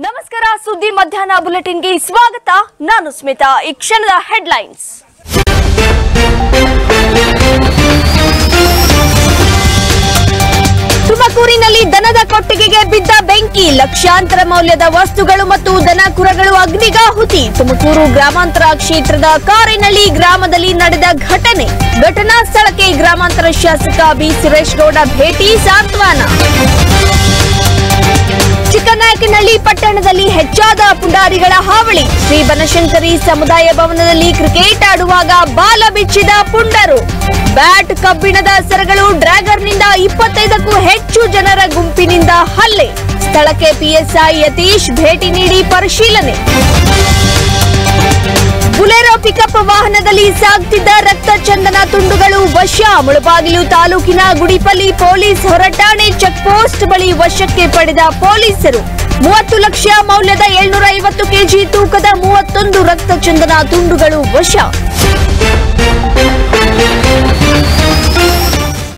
ನಮಸ್ಕಾರ ಸುದ್ದಿ ಮಧ್ಯಾಹ್ನ ಬುಲೆಟಿನ್ಗೆ ಸ್ವಾಗತ ನಾನು ಸ್ಮಿತಾ ಈ ಕ್ಷಣದ ಹೆಡ್ಲೈನ್ಸ್ ತುಮಕೂರಿನಲ್ಲಿ ದನದ ಕೊಟ್ಟಿಗೆಗೆ ಬಿದ್ದ ಬೆಂಕಿ ಲಕ್ಷಾಂತರ ಮೌಲ್ಯದ ವಸ್ತುಗಳು ಮತ್ತು ದನ ಕುರಗಳು ಅಗ್ನಿಗಾಹುತಿ ತುಮಕೂರು ಗ್ರಾಮಾಂತರ ಕ್ಷೇತ್ರದ ಕಾರಿನಲ್ಲಿ ಗ್ರಾಮದಲ್ಲಿ ನಡೆದ ಘಟನೆ ಘಟನಾ ಸ್ಥಳಕ್ಕೆ ಗ್ರಾಮಾಂತರ ಶಾಸಕ ಬಿ ಸುರೇಶ್ ಗೌಡ ಭೇಟಿ ಸಾಂತ್ವನ ಚಿಕ್ಕನಾಯಕನಹಳ್ಳಿ ಪಟ್ಟಣದಲ್ಲಿ ಹೆಚ್ಚಾದ ಪುಂಡಾರಿಗಳ ಹಾವಳಿ ಶ್ರೀ ಬನಶಂಕರಿ ಸಮುದಾಯ ಭವನದಲ್ಲಿ ಕ್ರಿಕೆಟ್ ಆಡುವಾಗ ಬಾಲ ಬಿಚ್ಚಿದ ಪುಂಡರು ಬ್ಯಾಟ್ ಕಬ್ಬಿಣದ ಸರಗಳು ಡ್ರ್ಯಾಗರ್ನಿಂದ ಇಪ್ಪತ್ತೈದಕ್ಕೂ ಹೆಚ್ಚು ಜನರ ಗುಂಪಿನಿಂದ ಹಲ್ಲೆ ಸ್ಥಳಕ್ಕೆ ಪಿಎಸ್ಐ ಯತೀಶ್ ಭೇಟಿ ನೀಡಿ ಪರಿಶೀಲನೆ ಬುಲೆರೋ ಪಿಕಪ್ ವಾಹನದಲ್ಲಿ ಸಾಗ್ತಿದ್ದ ರಕ್ತ ಚಂದನ ತುಂಡುಗಳು ವಶ ಮುಳಬಾಗಿಲು ತಾಲೂಕಿನ ಗುಡಿಪಲ್ಲಿ ಪೊಲೀಸ್ ಹೊರಟಾಣೆ ಚೆಕ್ ಪೋಸ್ಟ್ ಬಳಿ ವಶಕ್ಕೆ ಪಡೆದ ಪೊಲೀಸರು ಮೂವತ್ತು ಲಕ್ಷ ಮೌಲ್ಯದ ಏಳ್ನೂರ ಐವತ್ತು ಕೆಜಿ ತೂಕದ ಮೂವತ್ತೊಂದು ರಕ್ತ ಚಂದನ ತುಂಡುಗಳು ವಶ